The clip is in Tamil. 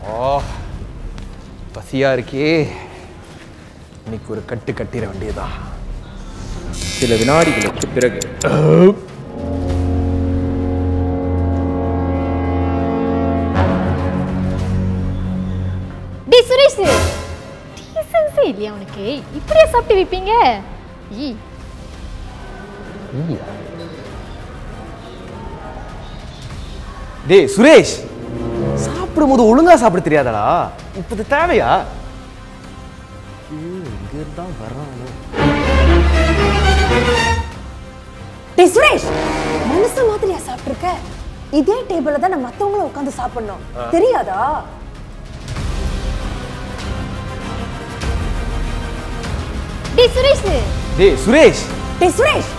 ஓ பசியா இருக்கே இன்னைக்கு ஒரு கட்டு கட்டிட வேண்டியதா சில வினாடிகளுக்கு பிறகு டி சுரேஷ் டீசன்ஸே இல்லையா உனக்கு இப்படியே சாப்பிட்டு வைப்பீங்க ஈ டேய் சுரேஷ் சாப்பிடும்போது ஒழுங்கா சாப்பிட தெரியாதடா இப்போ இது தேவையா இங்க தான் வர்றானோ டேய் சுரேஷ் மனுஷ மாதிரியா சாப்பிட்டிருக்க இதே டேபிள்ல தான் நான் மத்தவங்களும் உட்காந்து சாப்பிடணும் தெரியாதா டி சுரேஷ் டேய் சுரேஷ் டேய் சுரேஷ்